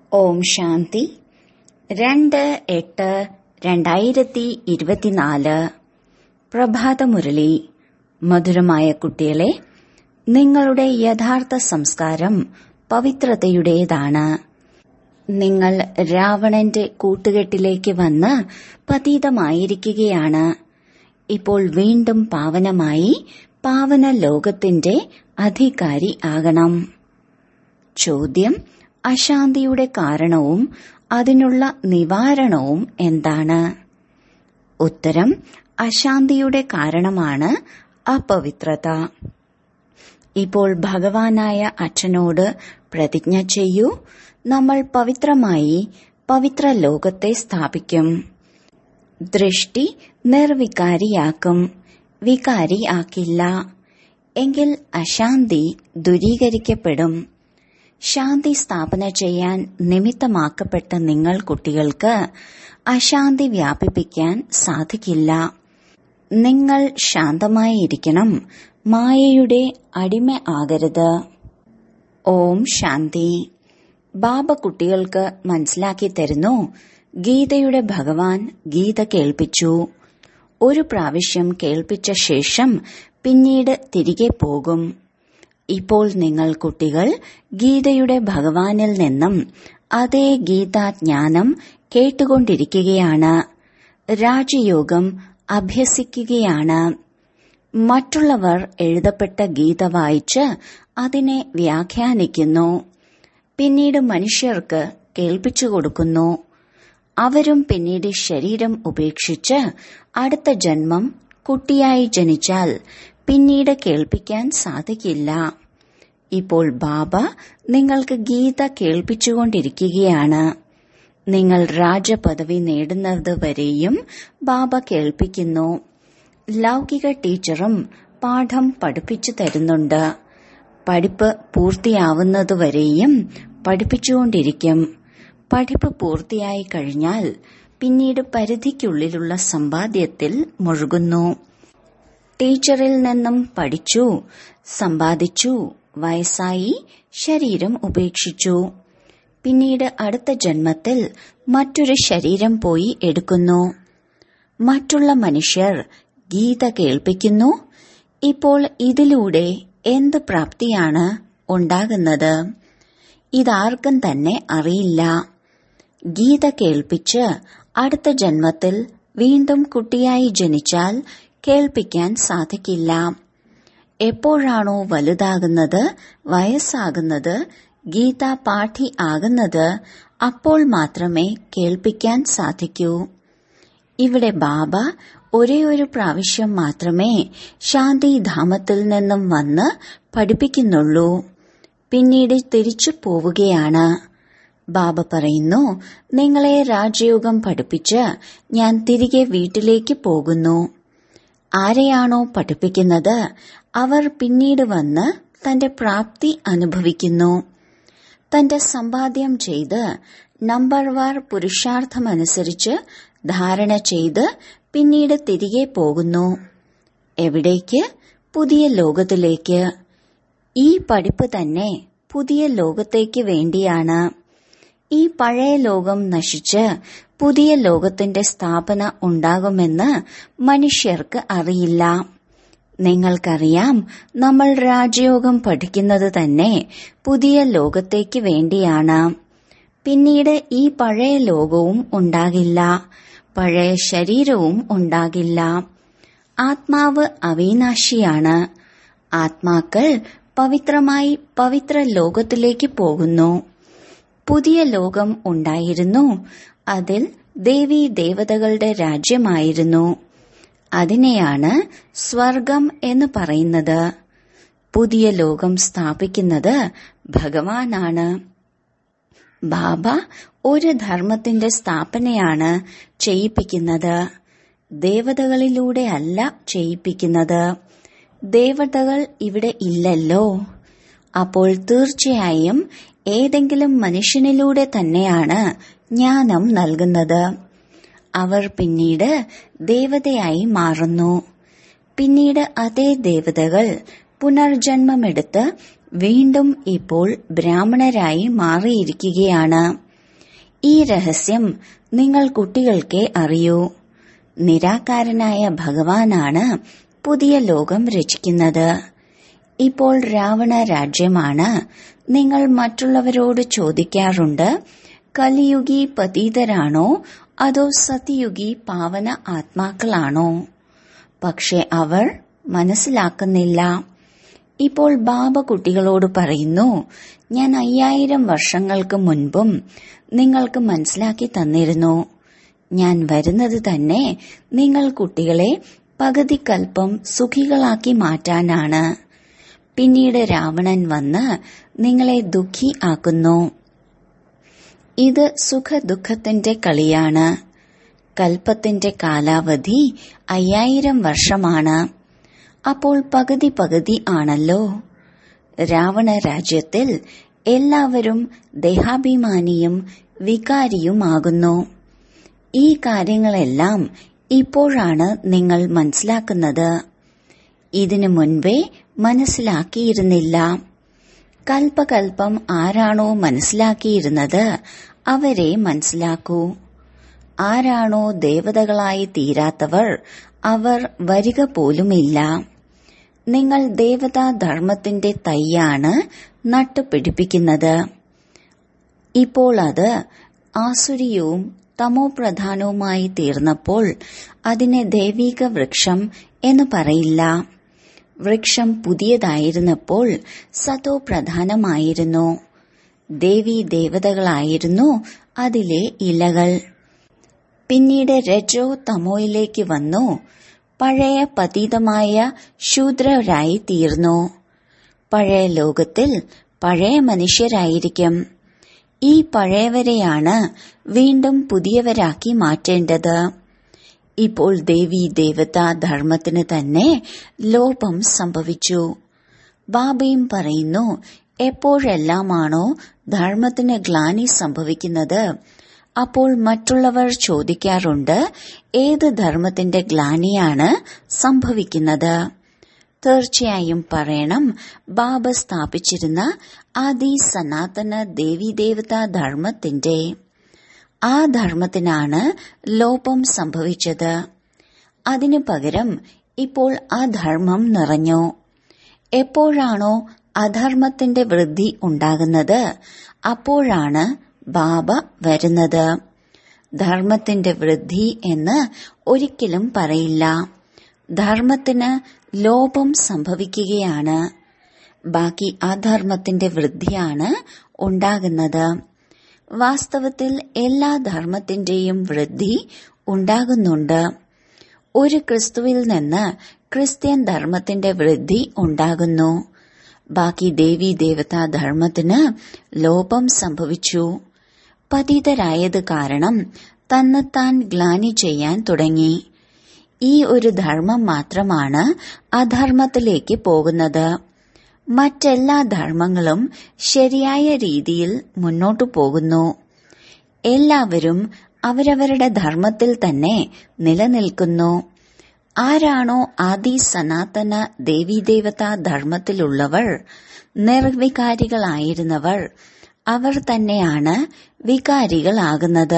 ഓം ശാന്തി രണ്ട് എട്ട് രണ്ടായിരത്തി ഇരുപത്തിനാല് പ്രഭാതമുരളി മധുരമായ കുട്ടികളെ നിങ്ങളുടെ യഥാർത്ഥ സംസ്കാരം പവിത്രതയുടേതാണ് നിങ്ങൾ രാവണന്റെ കൂട്ടുകെട്ടിലേക്ക് വന്ന് പതീതമായിരിക്കുകയാണ് ഇപ്പോൾ വീണ്ടും പാവനമായി പാവന ലോകത്തിന്റെ അധികാരി ആകണം ചോദ്യം അശാന്തിയുടെ കാരണവും അതിനുള്ള നിവാരണവും എന്താണ് ഉത്തരം അശാന്തിയുടെ കാരണമാണ് അപവിത്രത ഇപ്പോൾ ഭഗവാനായ അച്ഛനോട് പ്രതിജ്ഞ ചെയ്യൂ നമ്മൾ പവിത്രമായി പവിത്ര ലോകത്തെ സ്ഥാപിക്കും ദൃഷ്ടി നിർവികാരിയാക്കും വികാരിയാക്കില്ല എങ്കിൽ അശാന്തി ദുരീകരിക്കപ്പെടും ശാന്തി സ്ഥാപന ചെയ്യാൻ നിമിത്തമാക്കപ്പെട്ട നിങ്ങൾ കുട്ടികൾക്ക് അശാന്തി വ്യാപിപ്പിക്കാൻ സാധിക്കില്ല നിങ്ങൾ ശാന്തമായിരിക്കണം മായയുടെ അടിമ ആകരുത് ഓം ശാന്തി ബാബ കുട്ടികൾക്ക് മനസ്സിലാക്കി തരുന്നു ഗീതയുടെ ഭഗവാൻ ഗീത കേൾപ്പിച്ചു ഒരു പ്രാവശ്യം കേൾപ്പിച്ച ശേഷം പിന്നീട് തിരികെ പോകും ഇപ്പോൾ നിങ്ങൾ കുട്ടികൾ ഗീതയുടെ ഭഗവാനിൽ നിന്നും അതേ ഗീതാജ്ഞാനം കേട്ടുകൊണ്ടിരിക്കുകയാണ് രാജയോഗം അഭ്യസിക്കുകയാണ് മറ്റുള്ളവർ എഴുതപ്പെട്ട ഗീത വായിച്ച് അതിനെ വ്യാഖ്യാനിക്കുന്നു പിന്നീട് മനുഷ്യർക്ക് കേൾപ്പിച്ചു കൊടുക്കുന്നു അവരും പിന്നീട് ശരീരം ഉപേക്ഷിച്ച് അടുത്ത ജന്മം കുട്ടിയായി ജനിച്ചാൽ പിന്നീട് കേൾപ്പിക്കാൻ സാധിക്കില്ല ഇപ്പോൾ ബാബ നിങ്ങൾക്ക് ഗീത കേൾപ്പിച്ചുകൊണ്ടിരിക്കുകയാണ് നിങ്ങൾ രാജപദവി നേടുന്നത് വരെയും ബാബ കേൾപ്പിക്കുന്നു ലൗകിക ടീച്ചറും പാഠം പഠിപ്പിച്ചു തരുന്നുണ്ട് പഠിപ്പ് പൂർത്തിയാവുന്നതുവരെയും പഠിപ്പിച്ചുകൊണ്ടിരിക്കും പഠിപ്പ് പൂർത്തിയായി കഴിഞ്ഞാൽ പിന്നീട് പരിധിക്കുള്ളിലുള്ള സമ്പാദ്യത്തിൽ മുഴുകുന്നു ടീച്ചറിൽ നിന്നും പഠിച്ചു സമ്പാദിച്ചു വയസ്സായി ശരീരം ഉപേക്ഷിച്ചു പിന്നീട് അടുത്ത ജന്മത്തിൽ മറ്റൊരു ശരീരം പോയി എടുക്കുന്നു മറ്റുള്ള മനുഷ്യർ ഗീത കേൾപ്പിക്കുന്നു ഇപ്പോൾ ഇതിലൂടെ എന്ത് പ്രാപ്തിയാണ് ഉണ്ടാകുന്നത് ഇതാർക്കും തന്നെ അറിയില്ല ഗീത കേൾപ്പിച്ച് അടുത്ത ജന്മത്തിൽ വീണ്ടും കുട്ടിയായി ജനിച്ചാൽ കേൾപ്പിക്കാൻ സാധിക്കില്ല എപ്പോഴാണോ വലുതാകുന്നത് വയസ്സാകുന്നത് ഗീത പാഠി ആകുന്നത് അപ്പോൾ മാത്രമേ കേൾപ്പിക്കാൻ സാധിക്കൂ ഇവിടെ ബാബ ഒരേ ഒരു പ്രാവശ്യം മാത്രമേ ശാന്തിധാമത്തിൽ നിന്നും വന്ന് പഠിപ്പിക്കുന്നുള്ളൂ പിന്നീട് തിരിച്ചു പോവുകയാണ് ബാബ പറയുന്നു നിങ്ങളെ രാജയോഗം പഠിപ്പിച്ച് ഞാൻ തിരികെ വീട്ടിലേക്ക് പോകുന്നു ആരെയാണോ പഠിപ്പിക്കുന്നത് അവർ പിന്നീട് വന്ന് തന്റെ പ്രാപ്തി അനുഭവിക്കുന്നു തന്റെ സമ്പാദ്യം ചെയ്ത് നമ്പർ വാർ പുരുഷാർത്ഥമനുസരിച്ച് ധാരണ ചെയ്ത് പിന്നീട് തിരികെ പോകുന്നു എവിടേക്ക് പുതിയ ലോകത്തിലേക്ക് ഈ പഠിപ്പ് തന്നെ പുതിയ ലോകത്തേക്ക് വേണ്ടിയാണ് ഈ പഴയ ലോകം നശിച്ച് പുതിയ ലോകത്തിന്റെ സ്ഥാപന ഉണ്ടാകുമെന്ന് മനുഷ്യർക്ക് അറിയില്ല നിങ്ങൾക്കറിയാം നമ്മൾ രാജയോഗം പഠിക്കുന്നത് തന്നെ പുതിയ ലോകത്തേക്ക് വേണ്ടിയാണ് പിന്നീട് ഈ പഴയ ലോകവും ഉണ്ടാകില്ല പഴയ ശരീരവും ഉണ്ടാകില്ല ആത്മാവ് അവിനാശിയാണ് ആത്മാക്കൾ പവിത്രമായി പവിത്ര ലോകത്തിലേക്ക് പോകുന്നു പുതിയ ലോകം ഉണ്ടായിരുന്നു അതിൽ ദേവി ദേവതകളുടെ രാജ്യമായിരുന്നു അതിനെയാണ് സ്വർഗം എന്ന് പറയുന്നത് പുതിയ ലോകം സ്ഥാപിക്കുന്നത് ഭഗവാനാണ് ബാബ ഒരു ധർമ്മത്തിന്റെ സ്ഥാപനയാണ് ചെയ്യിപ്പിക്കുന്നത് ദേവതകളിലൂടെ അല്ല ചെയ്യിപ്പിക്കുന്നത് ദേവതകൾ ഇവിടെ ഇല്ലല്ലോ അപ്പോൾ തീർച്ചയായും ഏതെങ്കിലും മനുഷ്യനിലൂടെ തന്നെയാണ് ജ്ഞാനം നൽകുന്നത് അവർ പിന്നീട് ദേവതയായി മാറുന്നു പിന്നീട് അതേ ദേവതകൾ പുനർജന്മമെടുത്ത് വീണ്ടും ഇപ്പോൾ ബ്രാഹ്മണരായി മാറിയിരിക്കുകയാണ് ഈ രഹസ്യം നിങ്ങൾ കുട്ടികൾക്കേ അറിയൂ നിരാകാരനായ ഭഗവാനാണ് പുതിയ ലോകം രചിക്കുന്നത് ഇപ്പോൾ രാവണ രാജ്യമാണ് നിങ്ങൾ മറ്റുള്ളവരോട് ചോദിക്കാറുണ്ട് കലിയുഗി പതീതരാണോ അതോ സത്യയുഗി പാവന ആത്മാക്കളാണോ പക്ഷെ അവർ മനസ്സിലാക്കുന്നില്ല ഇപ്പോൾ ബാബ കുട്ടികളോട് പറയുന്നു ഞാൻ അയ്യായിരം വർഷങ്ങൾക്ക് മുൻപും നിങ്ങൾക്ക് മനസ്സിലാക്കി തന്നിരുന്നു ഞാൻ വരുന്നത് തന്നെ നിങ്ങൾ കുട്ടികളെ പകുതി കൽപ്പം സുഖികളാക്കി മാറ്റാനാണ് പിന്നീട് രാവണൻ വന്ന് നിങ്ങളെ ദുഃഖി ആക്കുന്നു ഇത് സുഖദുഃഖത്തിന്റെ കളിയാണ് കൽപ്പത്തിന്റെ കാലാവധി അയ്യായിരം വർഷമാണ് അപ്പോൾ പകുതി പകുതി ആണല്ലോ രാവണ രാജ്യത്തിൽ എല്ലാവരും ദേഹാഭിമാനിയും വികാരിയുമാകുന്നു ഈ കാര്യങ്ങളെല്ലാം ഇപ്പോഴാണ് നിങ്ങൾ മനസ്സിലാക്കുന്നത് ഇതിനു മുൻപേ മനസ്സിലാക്കിയിരുന്നില്ല കൽപ്പകൽപ്പം ആരാണോ മനസ്സിലാക്കിയിരുന്നത് അവരെ മനസ്സിലാക്കൂ ആരാണോ ദേവതകളായി തീരാത്തവർ അവർ വരിക പോലുമില്ല നിങ്ങൾ ദേവതാ ധർമ്മത്തിന്റെ തൈയാണ് നട്ടുപിടിപ്പിക്കുന്നത് ഇപ്പോൾ അത് ആസുരിയവും തമോപ്രധാനവുമായി തീർന്നപ്പോൾ അതിനെ ദൈവിക വൃക്ഷം എന്ന് പറയില്ല വൃക്ഷം പുതിയതായിരുന്നപ്പോൾ സതോ പ്രധാനമായിരുന്നു ദേവി ദേവതകളായിരുന്നു അതിലെ ഇലകൾ പിന്നീട് രജോ തമോയിലേക്ക് വന്നു പഴയ പതീതമായ ശൂദ്രരായി തീർന്നു പഴയ ലോകത്തിൽ പഴയ മനുഷ്യരായിരിക്കും ഈ പഴയവരെയാണ് വീണ്ടും പുതിയവരാക്കി മാറ്റേണ്ടത് ഇപ്പോൾ ദേവി ദേവത ധർമ്മത്തിന് തന്നെ ലോപം സംഭവിച്ചു ബാബയും പറയുന്നു എപ്പോഴെല്ലാമാണോ ധർമ്മത്തിന് ഗ്ലാനി സംഭവിക്കുന്നത് അപ്പോൾ മറ്റുള്ളവർ ചോദിക്കാറുണ്ട് ഏത് ധർമ്മത്തിന്റെ ഗ്ലാനിയാണ് സംഭവിക്കുന്നത് തീർച്ചയായും പറയണം ബാബ സ്ഥാപിച്ചിരുന്ന ആദി സനാതന ദേവീദേവതാ ധർമ്മത്തിന്റെ ആ ധർമ്മത്തിനാണ് ലോപം സംഭവിച്ചത് അതിനു പകരം ഇപ്പോൾ ആ ധർമ്മം നിറഞ്ഞു എപ്പോഴാണോ അധർമ്മത്തിന്റെ വൃദ്ധി ഉണ്ടാകുന്നത് അപ്പോഴാണ് ബാബ വരുന്നത് ധർമ്മത്തിന്റെ വൃദ്ധി എന്ന് ഒരിക്കലും പറയില്ല ധർമ്മത്തിന് ലോപം സംഭവിക്കുകയാണ് ബാക്കി അധർമ്മത്തിന്റെ വൃദ്ധിയാണ് ഉണ്ടാകുന്നത് വാസ്തവത്തിൽ എല്ലാ ധർമ്മത്തിന്റെയും വൃദ്ധി ഉണ്ടാകുന്നുണ്ട് ഒരു ക്രിസ്തുവിൽ നിന്ന് ക്രിസ്ത്യൻ ധർമ്മത്തിന്റെ വൃദ്ധി ഉണ്ടാകുന്നു ബാക്കി ദേവി ദേവതാ ധർമ്മത്തിന് ലോപം സംഭവിച്ചു പതിതരായത് കാരണം തന്നെത്താൻ ഗ്ലാനി ചെയ്യാൻ തുടങ്ങി ഈ ഒരു ധർമ്മം മാത്രമാണ് അധർമ്മത്തിലേക്ക് പോകുന്നത് മറ്റെല്ലാ ധർമ്മങ്ങളും ശരിയായ രീതിയിൽ മുന്നോട്ടു പോകുന്നു എല്ലാവരും അവരവരുടെ ധർമ്മത്തിൽ തന്നെ നിലനിൽക്കുന്നു ആരാണോ ആദി സനാതന ദേവീദേവതാ ധർമ്മത്തിലുള്ളവർ നിർവികാരികളായിരുന്നവർ അവർ തന്നെയാണ് വികാരികളാകുന്നത്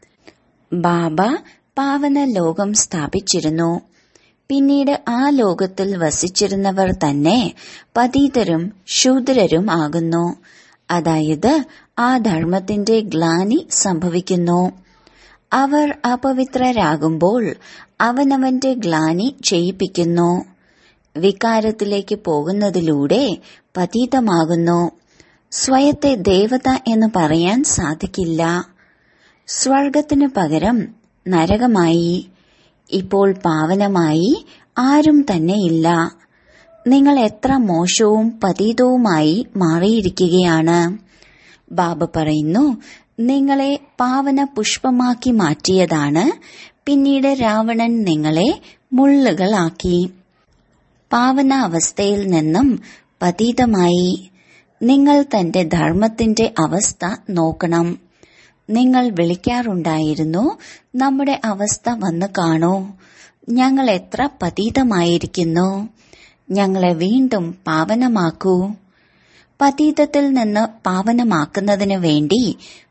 ബാബ പാവന ലോകം സ്ഥാപിച്ചിരുന്നു പിന്നീട് ആ ലോകത്തിൽ വസിച്ചിരുന്നവർ തന്നെ പതീതരും ശൂദ്രരും ആകുന്നു അതായത് ആ ധർമ്മത്തിന്റെ ഗ്ലാനി സംഭവിക്കുന്നു അവർ അപവിത്രരാകുമ്പോൾ അവനവന്റെ ഗ്ലാനി ചെയ്യിപ്പിക്കുന്നു വികാരത്തിലേക്ക് പോകുന്നതിലൂടെ പതീതമാകുന്നു സ്വയത്തെ ദേവത എന്ന് പറയാൻ സാധിക്കില്ല സ്വർഗത്തിനു പകരം നരകമായി ഇപ്പോൾ പാവനമായി ആരും തന്നെയില്ല നിങ്ങൾ എത്ര മോശവും പതീതവുമായി മാറിയിരിക്കുകയാണ് ബാബ പറയുന്നു നിങ്ങളെ പാവന പുഷ്പമാക്കി മാറ്റിയതാണ് പിന്നീട് രാവണൻ നിങ്ങളെ മുള്ളുകളാക്കി പാവന അവസ്ഥയിൽ നിന്നും പതീതമായി നിങ്ങൾ തന്റെ ധർമ്മത്തിന്റെ അവസ്ഥ നോക്കണം നിങ്ങൾ വിളിക്കാറുണ്ടായിരുന്നു നമ്മുടെ അവസ്ഥ വന്ന് കാണൂ ഞങ്ങൾ എത്ര പതീതമായിരിക്കുന്നു ഞങ്ങളെ വീണ്ടും പാവനമാക്കൂ പതീതത്തിൽ നിന്ന് പാവനമാക്കുന്നതിനു വേണ്ടി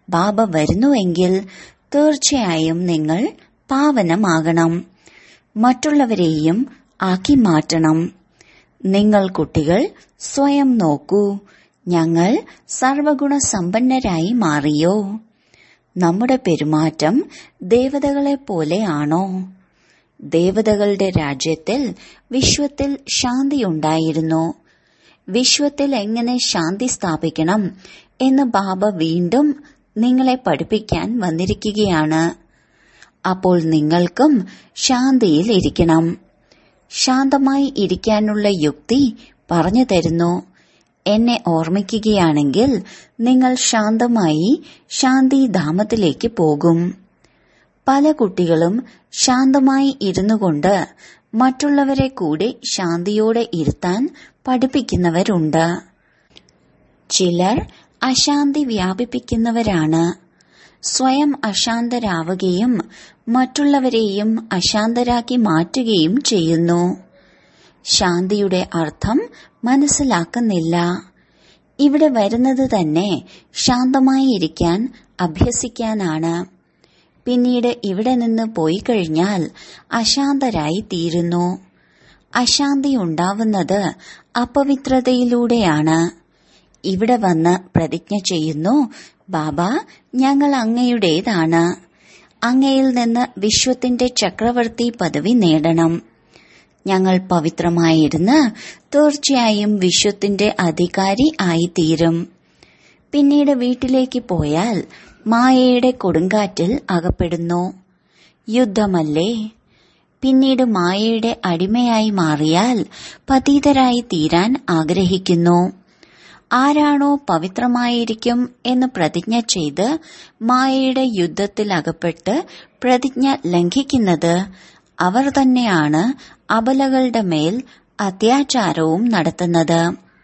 ബാബ വരുന്നുവെങ്കിൽ തീർച്ചയായും നിങ്ങൾ പാവനമാകണം മറ്റുള്ളവരെയും ആക്കി മാറ്റണം നിങ്ങൾ കുട്ടികൾ സ്വയം നോക്കൂ ഞങ്ങൾ സർവഗുണ സമ്പന്നരായി മാറിയോ നമ്മുടെ പെരുമാറ്റം ദേവതകളെ പോലെയാണോ ദേവതകളുടെ രാജ്യത്തിൽ വിശ്വത്തിൽ ശാന്തിയുണ്ടായിരുന്നു വിശ്വത്തിൽ എങ്ങനെ ശാന്തി സ്ഥാപിക്കണം എന്ന് ബാബ വീണ്ടും നിങ്ങളെ പഠിപ്പിക്കാൻ വന്നിരിക്കുകയാണ് അപ്പോൾ നിങ്ങൾക്കും ശാന്തിയിൽ ഇരിക്കണം ശാന്തമായി ഇരിക്കാനുള്ള യുക്തി പറഞ്ഞു തരുന്നു എന്നെ ഓർമ്മിക്കുകയാണെങ്കിൽ നിങ്ങൾ ശാന്തമായി ശാന്തിധാമത്തിലേക്ക് പോകും പല കുട്ടികളും ശാന്തമായി ഇരുന്നു കൊണ്ട് മറ്റുള്ളവരെ കൂടി ശാന്തിയോടെ ഇരുത്താൻ പഠിപ്പിക്കുന്നവരുണ്ട് ചിലർ അശാന്തി വ്യാപിപ്പിക്കുന്നവരാണ് സ്വയം അശാന്തരാവുകയും മറ്റുള്ളവരെയും അശാന്തരാക്കി മാറ്റുകയും ചെയ്യുന്നു ശാന്തിയുടെ അർത്ഥം മനസ്സിലാക്കുന്നില്ല ഇവിടെ വരുന്നത് തന്നെ ശാന്തമായി ഇരിക്കാൻ അഭ്യസിക്കാനാണ് പിന്നീട് ഇവിടെ നിന്ന് പോയി കഴിഞ്ഞാൽ അശാന്തരായി തീരുന്നു അശാന്തി ഉണ്ടാവുന്നത് അപവിത്രതയിലൂടെയാണ് ഇവിടെ വന്ന് പ്രതിജ്ഞ ചെയ്യുന്നു ബാബ ഞങ്ങൾ അങ്ങയുടേതാണ് അങ്ങയിൽ നിന്ന് വിശ്വത്തിന്റെ ചക്രവർത്തി പദവി നേടണം ഞങ്ങൾ പവിത്രമായിരുന്ന് തീർച്ചയായും വിശ്വത്തിന്റെ അധികാരി ആയിത്തീരും പിന്നീട് വീട്ടിലേക്ക് പോയാൽ മായയുടെ കൊടുങ്കാറ്റിൽ അകപ്പെടുന്നു യുദ്ധമല്ലേ പിന്നീട് മായയുടെ അടിമയായി മാറിയാൽ പതീതരായി തീരാൻ ആഗ്രഹിക്കുന്നു ആരാണോ പവിത്രമായിരിക്കും എന്ന് പ്രതിജ്ഞ ചെയ്ത് മായയുടെ യുദ്ധത്തിൽ അകപ്പെട്ട് പ്രതിജ്ഞ ലംഘിക്കുന്നത് അവർ തന്നെയാണ് അബലകളുടെ മേൽ അത്യാചാരവും നടത്തുന്നത്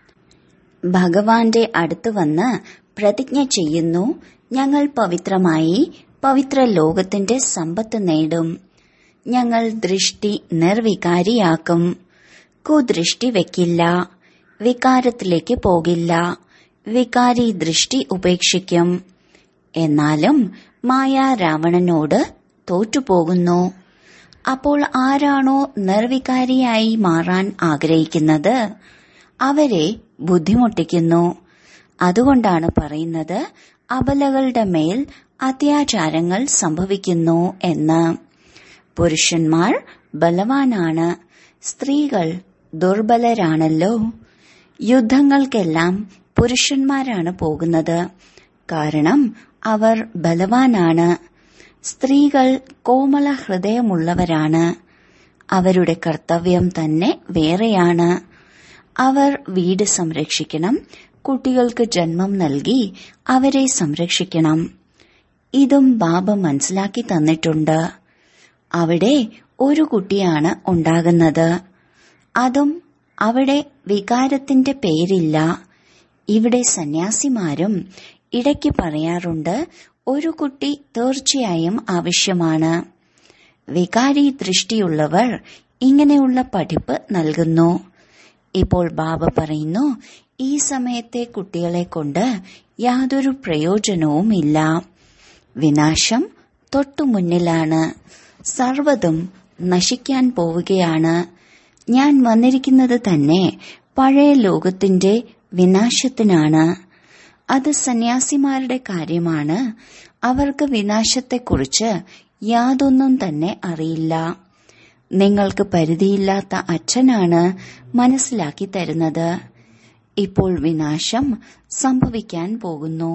ഭഗവാന്റെ അടുത്ത് വന്ന് പ്രതിജ്ഞ ചെയ്യുന്നു ഞങ്ങൾ പവിത്രമായി പവിത്ര ലോകത്തിന്റെ സമ്പത്ത് നേടും ഞങ്ങൾ ദൃഷ്ടി നിർവികാരിയാക്കും കുദൃഷ്ടി വെക്കില്ല വികാരത്തിലേക്ക് പോകില്ല വികാരി ദൃഷ്ടി ഉപേക്ഷിക്കും എന്നാലും മായ രാവണനോട് തോറ്റുപോകുന്നു അപ്പോൾ ആരാണോ നിർവികാരിയായി മാറാൻ ആഗ്രഹിക്കുന്നത് അവരെ ബുദ്ധിമുട്ടിക്കുന്നു അതുകൊണ്ടാണ് പറയുന്നത് അബലകളുടെ മേൽ അത്യാചാരങ്ങൾ സംഭവിക്കുന്നു എന്ന് പുരുഷന്മാർ ബലവാനാണ് സ്ത്രീകൾ ദുർബലരാണല്ലോ യുദ്ധങ്ങൾക്കെല്ലാം പുരുഷന്മാരാണ് പോകുന്നത് കാരണം അവർ ബലവാനാണ് സ്ത്രീകൾ കോമള ഹൃദയമുള്ളവരാണ് അവരുടെ കർത്തവ്യം തന്നെ വേറെയാണ് അവർ വീട് സംരക്ഷിക്കണം കുട്ടികൾക്ക് ജന്മം നൽകി അവരെ സംരക്ഷിക്കണം ഇതും ബാബ മനസ്സിലാക്കി തന്നിട്ടുണ്ട് അവിടെ ഒരു കുട്ടിയാണ് ഉണ്ടാകുന്നത് അതും അവിടെ വികാരത്തിന്റെ പേരില്ല ഇവിടെ സന്യാസിമാരും ഇടയ്ക്ക് പറയാറുണ്ട് ഒരു കുട്ടി തീർച്ചയായും ആവശ്യമാണ് വികാരി ദൃഷ്ടിയുള്ളവർ ഇങ്ങനെയുള്ള പഠിപ്പ് നൽകുന്നു ഇപ്പോൾ ബാബ പറയുന്നു ഈ സമയത്തെ കുട്ടികളെ കൊണ്ട് യാതൊരു പ്രയോജനവുമില്ല വിനാശം തൊട്ടു മുന്നിലാണ് സർവതും നശിക്കാൻ പോവുകയാണ് ഞാൻ വന്നിരിക്കുന്നത് തന്നെ പഴയ ലോകത്തിന്റെ വിനാശത്തിനാണ് അത് സന്യാസിമാരുടെ കാര്യമാണ് അവർക്ക് വിനാശത്തെക്കുറിച്ച് യാതൊന്നും തന്നെ അറിയില്ല നിങ്ങൾക്ക് പരിധിയില്ലാത്ത അച്ഛനാണ് മനസ്സിലാക്കി തരുന്നത് ഇപ്പോൾ വിനാശം സംഭവിക്കാൻ പോകുന്നു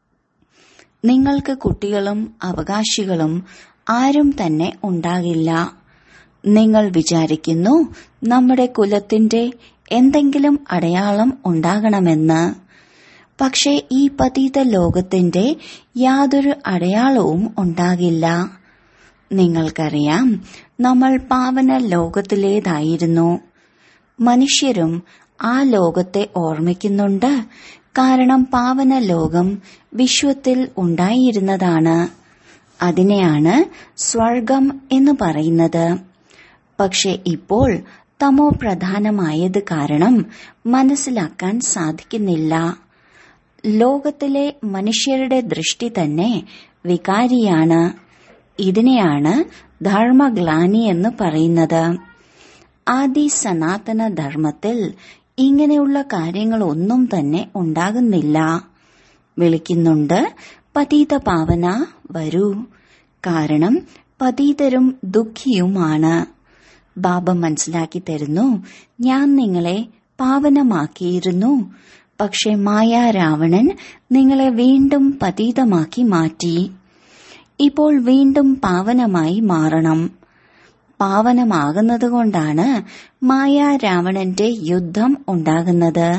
നിങ്ങൾക്ക് കുട്ടികളും അവകാശികളും ആരും തന്നെ ഉണ്ടാകില്ല നിങ്ങൾ വിചാരിക്കുന്നു നമ്മുടെ കുലത്തിന്റെ എന്തെങ്കിലും അടയാളം ഉണ്ടാകണമെന്ന് പക്ഷേ ഈ പതീത ലോകത്തിന്റെ യാതൊരു അടയാളവും ഉണ്ടാകില്ല നിങ്ങൾക്കറിയാം നമ്മൾ പാവന ലോകത്തിലേതായിരുന്നു മനുഷ്യരും ആ ലോകത്തെ ഓർമ്മിക്കുന്നുണ്ട് കാരണം പാവന ലോകം വിശ്വത്തിൽ ഉണ്ടായിരുന്നതാണ് അതിനെയാണ് സ്വർഗം എന്ന് പറയുന്നത് പക്ഷെ ഇപ്പോൾ തമോ പ്രധാനമായത് കാരണം മനസ്സിലാക്കാൻ സാധിക്കുന്നില്ല ലോകത്തിലെ മനുഷ്യരുടെ ദൃഷ്ടി തന്നെ വികാരിയാണ് ഇതിനെയാണ് ധർമ്മഗ്ലാനി എന്ന് പറയുന്നത് ആദി സനാതന ധർമ്മത്തിൽ ഇങ്ങനെയുള്ള കാര്യങ്ങളൊന്നും തന്നെ ഉണ്ടാകുന്നില്ല വിളിക്കുന്നുണ്ട് പതീത പാവന വരൂ കാരണം പതീതരും ദുഃഖിയുമാണ് ബാബ മനസ്സിലാക്കി തരുന്നു ഞാൻ നിങ്ങളെ പാവനമാക്കിയിരുന്നു പക്ഷെ മായാ രാവണൻ നിങ്ങളെ വീണ്ടും പതീതമാക്കി മാറ്റി ഇപ്പോൾ വീണ്ടും പാവനമായി മാറണം പാവനമാകുന്നതുകൊണ്ടാണ് മായാ രാവണന്റെ യുദ്ധം ഉണ്ടാകുന്നത്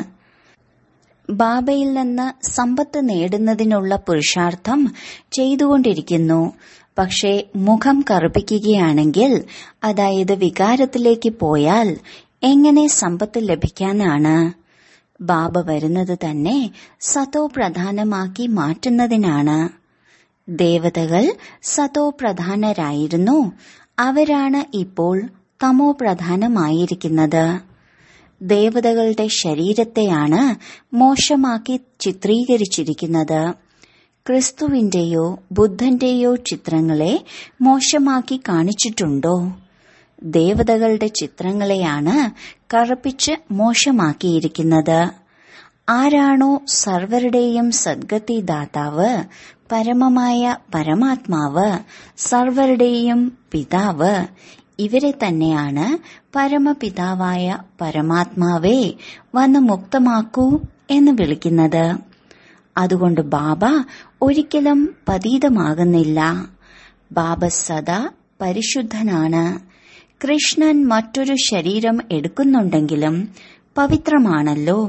ബാബയിൽ നിന്ന് സമ്പത്ത് നേടുന്നതിനുള്ള പുരുഷാർത്ഥം ചെയ്തുകൊണ്ടിരിക്കുന്നു പക്ഷേ മുഖം കറുപ്പിക്കുകയാണെങ്കിൽ അതായത് വികാരത്തിലേക്ക് പോയാൽ എങ്ങനെ സമ്പത്ത് ലഭിക്കാനാണ് ബാബ വരുന്നത് തന്നെ സതോ പ്രധാനമാക്കി മാറ്റുന്നതിനാണ് ദേവതകൾ സതോ പ്രധാനരായിരുന്നു അവരാണ് ഇപ്പോൾ തമോ പ്രധാനമായിരിക്കുന്നത് ദേവതകളുടെ ശരീരത്തെയാണ് മോശമാക്കി ചിത്രീകരിച്ചിരിക്കുന്നത് ക്രിസ്തുവിന്റെയോ ബുദ്ധന്റെയോ ചിത്രങ്ങളെ മോശമാക്കി കാണിച്ചിട്ടുണ്ടോ ദേവതകളുടെ ചിത്രങ്ങളെയാണ് കറുപ്പിച്ച് മോശമാക്കിയിരിക്കുന്നത് ആരാണോ സർവരുടെയും സദ്ഗതി ദാതാവ് പരമമായ പരമാത്മാവ് സർവരുടെയും പിതാവ് ഇവരെ തന്നെയാണ് പരമപിതാവായ പരമാത്മാവേ വന്ന് മുക്തമാക്കൂ എന്ന് വിളിക്കുന്നത് അതുകൊണ്ട് ബാബ ഒരിക്കലും പതീതമാകുന്നില്ല ബാബ സദാ പരിശുദ്ധനാണ് കൃഷ്ണൻ മറ്റൊരു ശരീരം എടുക്കുന്നുണ്ടെങ്കിലും പവിത്രമാണല്ലോ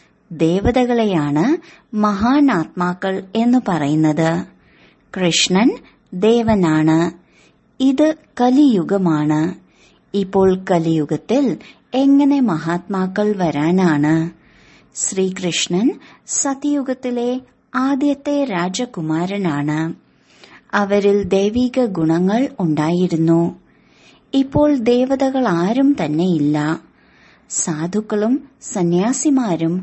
ദേവതകളെയാണ് മഹാനാത്മാക്കൾ എന്ന് പറയുന്നത് കൃഷ്ണൻ ദേവനാണ് ഇത് കലിയുഗമാണ് ഇപ്പോൾ കലിയുഗത്തിൽ എങ്ങനെ മഹാത്മാക്കൾ വരാനാണ് ശ്രീകൃഷ്ണൻ സത്യയുഗത്തിലെ ആദ്യത്തെ രാജകുമാരനാണ് അവരിൽ ദൈവിക ഗുണങ്ങൾ ഉണ്ടായിരുന്നു ഇപ്പോൾ ദേവതകൾ ആരും തന്നെയില്ല സാധുക്കളും സന്യാസിമാരും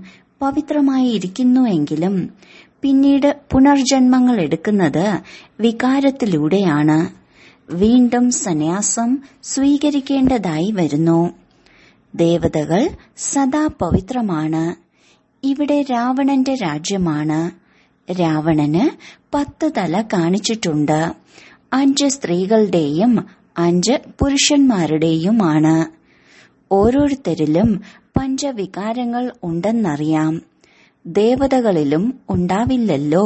പവിത്രമായിരിക്കുന്നുവെങ്കിലും പിന്നീട് പുനർജന്മങ്ങൾ എടുക്കുന്നത് വികാരത്തിലൂടെയാണ് വീണ്ടും സന്യാസം സ്വീകരിക്കേണ്ടതായി വരുന്നു ദേവതകൾ സദാ പവിത്രമാണ് ഇവിടെ രാവണന്റെ രാജ്യമാണ് രാവണന് പത്ത് തല കാണിച്ചിട്ടുണ്ട് അഞ്ച് സ്ത്രീകളുടെയും അഞ്ച് പുരുഷന്മാരുടെയുമാണ് ഓരോരുത്തരിലും പഞ്ചവികാരങ്ങൾ ഉണ്ടെന്നറിയാം ദേവതകളിലും ഉണ്ടാവില്ലല്ലോ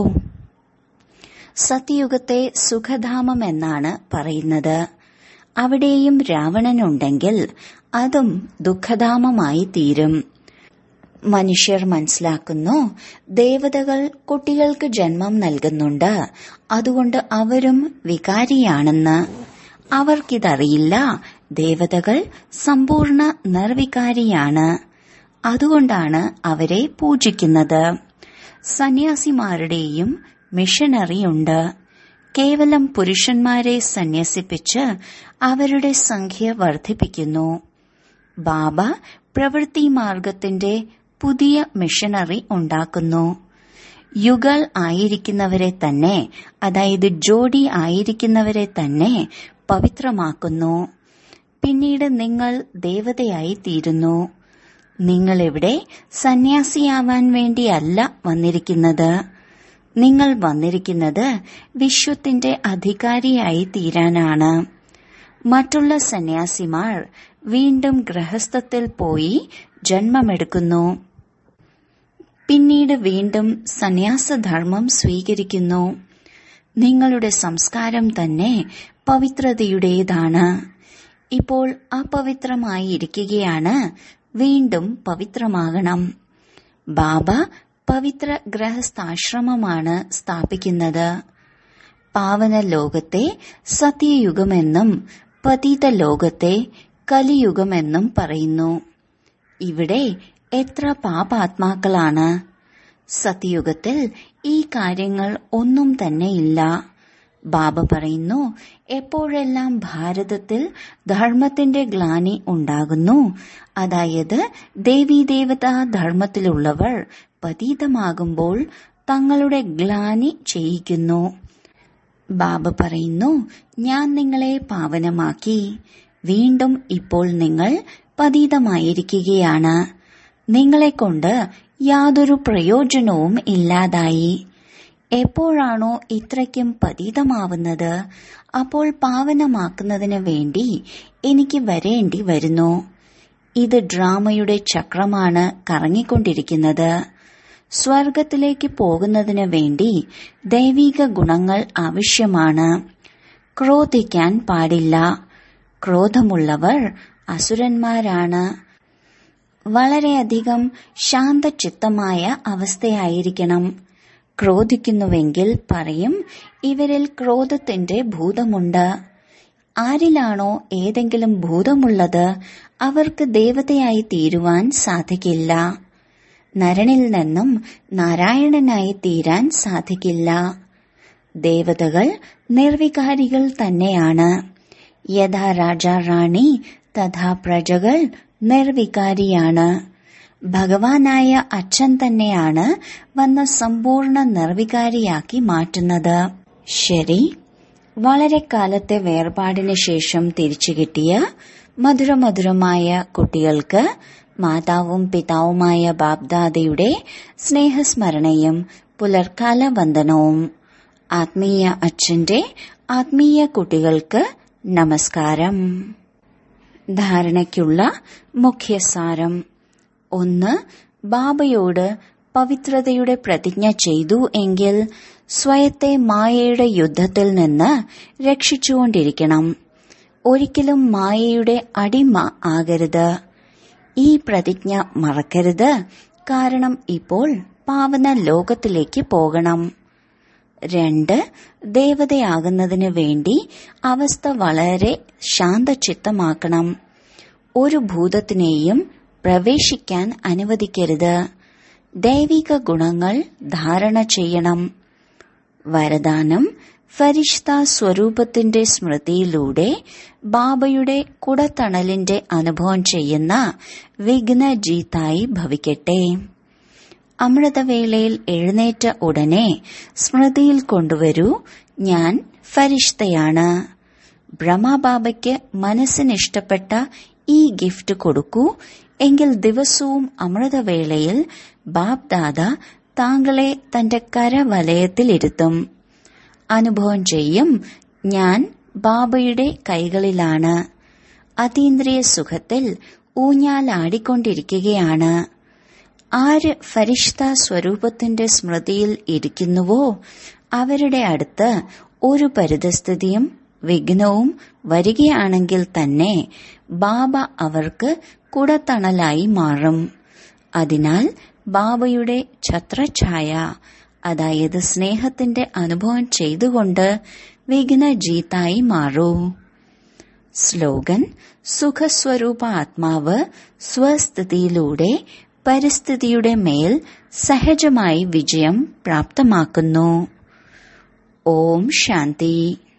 സത്യയുഗത്തെ സുഖധാമം എന്നാണ് പറയുന്നത് അവിടെയും രാവണനുണ്ടെങ്കിൽ അതും ദുഃഖധാമമായി തീരും മനുഷ്യർ മനസ്സിലാക്കുന്നു ദേവതകൾ കുട്ടികൾക്ക് ജന്മം നൽകുന്നുണ്ട് അതുകൊണ്ട് അവരും വികാരിയാണെന്ന് അവർക്കിതറിയില്ല ദേവതകൾ സമ്പൂർണ്ണ നിർവികാരിയാണ് അതുകൊണ്ടാണ് അവരെ പൂജിക്കുന്നത് സന്യാസിമാരുടെയും മിഷനറിയുണ്ട് കേവലം പുരുഷന്മാരെ സന്യസിപ്പിച്ച് അവരുടെ സംഖ്യ വർദ്ധിപ്പിക്കുന്നു ബാബ പ്രവൃത്തി മാർഗത്തിന്റെ പുതിയ മിഷനറി ഉണ്ടാക്കുന്നു യുഗൾ ആയിരിക്കുന്നവരെ തന്നെ അതായത് ജോഡി ആയിരിക്കുന്നവരെ തന്നെ പവിത്രമാക്കുന്നു പിന്നീട് നിങ്ങൾ ദേവതയായി തീരുന്നു നിങ്ങളിവിടെ സന്യാസിയാവാൻ വേണ്ടിയല്ല വന്നിരിക്കുന്നത് നിങ്ങൾ വന്നിരിക്കുന്നത് വിശ്വത്തിന്റെ അധികാരിയായി തീരാനാണ് മറ്റുള്ള സന്യാസിമാർ വീണ്ടും ഗൃഹസ്ഥത്തിൽ പോയി ജന്മമെടുക്കുന്നു പിന്നീട് വീണ്ടും സന്യാസധർമ്മം സ്വീകരിക്കുന്നു നിങ്ങളുടെ സംസ്കാരം തന്നെ പവിത്രതയുടേതാണ് ഇപ്പോൾ അപവിത്രമായി ഇരിക്കുകയാണ് വീണ്ടും പവിത്രമാകണം ബാബ പവിത്ര ഗൃഹസ്ഥാശ്രമമാണ് സ്ഥാപിക്കുന്നത് പാവന ലോകത്തെ സത്യയുഗമെന്നും പതിത ലോകത്തെ കലിയുഗമെന്നും പറയുന്നു ഇവിടെ എത്ര പാപാത്മാക്കളാണ് സത്യയുഗത്തിൽ ഈ കാര്യങ്ങൾ ഒന്നും തന്നെയില്ല ബാബ പറയുന്നു എപ്പോഴെല്ലാം ഭാരതത്തിൽ ധർമ്മത്തിന്റെ ഗ്ലാനി ഉണ്ടാകുന്നു അതായത് ദേവീദേവതാ ധർമ്മത്തിലുള്ളവർ പതീതമാകുമ്പോൾ തങ്ങളുടെ ഗ്ലാനി ചെയ്യിക്കുന്നു ബാബ പറയുന്നു ഞാൻ നിങ്ങളെ പാവനമാക്കി വീണ്ടും ഇപ്പോൾ നിങ്ങൾ പതീതമായിരിക്കുകയാണ് നിങ്ങളെക്കൊണ്ട് യാതൊരു പ്രയോജനവും ഇല്ലാതായി എപ്പോഴാണോ ഇത്രയ്ക്കും പതീതമാവുന്നത് അപ്പോൾ പാവനമാക്കുന്നതിന് വേണ്ടി എനിക്ക് വരേണ്ടി വരുന്നു ഇത് ഡ്രാമയുടെ ചക്രമാണ് കറങ്ങിക്കൊണ്ടിരിക്കുന്നത് സ്വർഗത്തിലേക്ക് പോകുന്നതിന് വേണ്ടി ദൈവിക ഗുണങ്ങൾ ആവശ്യമാണ് ക്രോധിക്കാൻ പാടില്ല ക്രോധമുള്ളവർ അസുരന്മാരാണ് വളരെയധികം ശാന്തചിത്തമായ അവസ്ഥയായിരിക്കണം ക്രോധിക്കുന്നുവെങ്കിൽ പറയും ഇവരിൽ ക്രോധത്തിന്റെ ഭൂതമുണ്ട് ആരിലാണോ ഏതെങ്കിലും ഭൂതമുള്ളത് അവർക്ക് ദേവതയായി തീരുവാൻ സാധിക്കില്ല നരനിൽ നിന്നും നാരായണനായി തീരാൻ സാധിക്കില്ല ദേവതകൾ നിർവികാരികൾ തന്നെയാണ് യഥാ രാജ റാണി തഥാ പ്രജകൾ നിർവികാരിയാണ് ഭഗവാനായ അച്ഛൻ തന്നെയാണ് വന്ന സമ്പൂർണ്ണ നിർവികാരിയാക്കി മാറ്റുന്നത് ശരി വളരെ കാലത്തെ വേർപാടിന് ശേഷം തിരിച്ചു കിട്ടിയ മധുരമധുരമായ കുട്ടികൾക്ക് മാതാവും പിതാവുമായ ബാബ്ദാദയുടെ സ്നേഹസ്മരണയും പുലർക്കാല വന്ദനവും ആത്മീയ അച്ഛന്റെ ആത്മീയ കുട്ടികൾക്ക് നമസ്കാരം ധാരണയ്ക്കുള്ള മുഖ്യസാരം ഒന്ന് ബാബയോട് പവിത്രതയുടെ പ്രതിജ്ഞ ചെയ്തു എങ്കിൽ സ്വയത്തെ മായയുടെ യുദ്ധത്തിൽ നിന്ന് രക്ഷിച്ചുകൊണ്ടിരിക്കണം ഒരിക്കലും മായയുടെ അടിമ ആകരുത് ഈ പ്രതിജ്ഞ മറക്കരുത് കാരണം ഇപ്പോൾ പാവന ലോകത്തിലേക്ക് പോകണം രണ്ട് ദേവതയാകുന്നതിന് വേണ്ടി അവസ്ഥ വളരെ ശാന്തചിത്തമാക്കണം ഒരു ഭൂതത്തിനെയും പ്രവേശിക്കാൻ അനുവദിക്കരുത് ദൈവിക ഗുണങ്ങൾ ധാരണ ചെയ്യണം വരദാനം ഫരിഷ്ത സ്വരൂപത്തിന്റെ സ്മൃതിയിലൂടെ ബാബയുടെ കുടത്തണലിന്റെ അനുഭവം ചെയ്യുന്ന വിഘ്നജീത്തായി ഭവിക്കട്ടെ അമൃതവേളയിൽ എഴുന്നേറ്റ ഉടനെ സ്മൃതിയിൽ കൊണ്ടുവരൂ ഞാൻ ഫരിഷ്തയാണ് ബ്രഹ്മബാബയ്ക്ക് മനസ്സിനിഷ്ടപ്പെട്ട ഈ ഗിഫ്റ്റ് കൊടുക്കൂ എങ്കിൽ ദിവസവും അമൃതവേളയിൽ ബാബ്ദാദ താങ്കളെ തന്റെ കരവലയത്തിലിരുത്തും അനുഭവം ചെയ്യും ഞാൻ ബാബയുടെ കൈകളിലാണ് അതീന്ദ്രിയ സുഖത്തിൽ ഊഞ്ഞാലാടിക്കൊണ്ടിരിക്കുകയാണ് ആര് ഫരിഷ്ത സ്വരൂപത്തിന്റെ സ്മൃതിയിൽ ഇരിക്കുന്നുവോ അവരുടെ അടുത്ത് ഒരു പരിതസ്ഥിതിയും വിഘ്നവും വരികയാണെങ്കിൽ തന്നെ ബാബ അവർക്ക് കുടത്തണലായി മാറും അതിനാൽ ബാബയുടെ ഛത്രഛായ അതായത് സ്നേഹത്തിന്റെ അനുഭവം ചെയ്തുകൊണ്ട് വിഘ്നജീത്തായി മാറൂ സ്ലോഗൻ സുഖസ്വരൂപ ആത്മാവ് സ്വസ്ഥിതിയിലൂടെ പരിസ്ഥിതിയുടെ മേൽ സഹജമായി വിജയം പ്രാപ്തമാക്കുന്നു ഓം ശാന്തി